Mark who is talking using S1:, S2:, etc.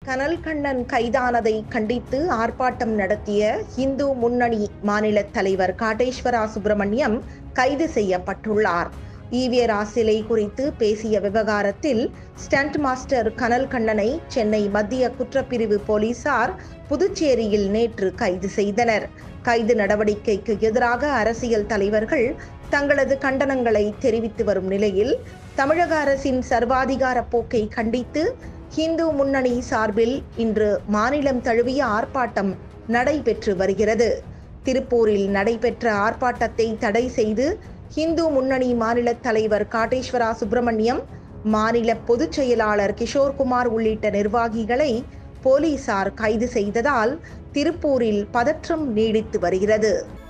S1: கனல் கண்ணன் கைதானதை கண்டித்து ஆர்ப்பாட்டம் நடத்திய இந்து முன்னணி மாநில தலைவர் காட்டேஸ்வரா சுப்பிரமணியம் கைது செய்யப்பட்டுள்ளார் ஈவியரா சிலை குறித்து பேசிய விவகாரத்தில் ஸ்டண்ட் மாஸ்டர் கனல் கண்ணனை சென்னை மத்திய குற்றப்பிரிவு போலீசார் புதுச்சேரியில் நேற்று கைது செய்தனர் கைது நடவடிக்கைக்கு எதிராக அரசியல் தலைவர்கள் தங்களது கண்டனங்களை தெரிவித்து வரும் நிலையில் தமிழக அரசின் சர்வாதிகார போக்கை கண்டித்து ஹிந்து முன்னணி சார்பில் இன்று மாநிலம் தழுவிய ஆர்ப்பாட்டம் நடைபெற்று வருகிறது திருப்பூரில் நடைபெற்ற ஆர்ப்பாட்டத்தை தடை செய்து ஹிந்து முன்னணி மாநில தலைவர் காட்டேஸ்வரா சுப்பிரமணியம் மாநில பொதுச் செயலாளர் கிஷோர்குமார் உள்ளிட்ட நிர்வாகிகளை போலீசார் கைது செய்ததால் திருப்பூரில் பதற்றம் நீடித்து வருகிறது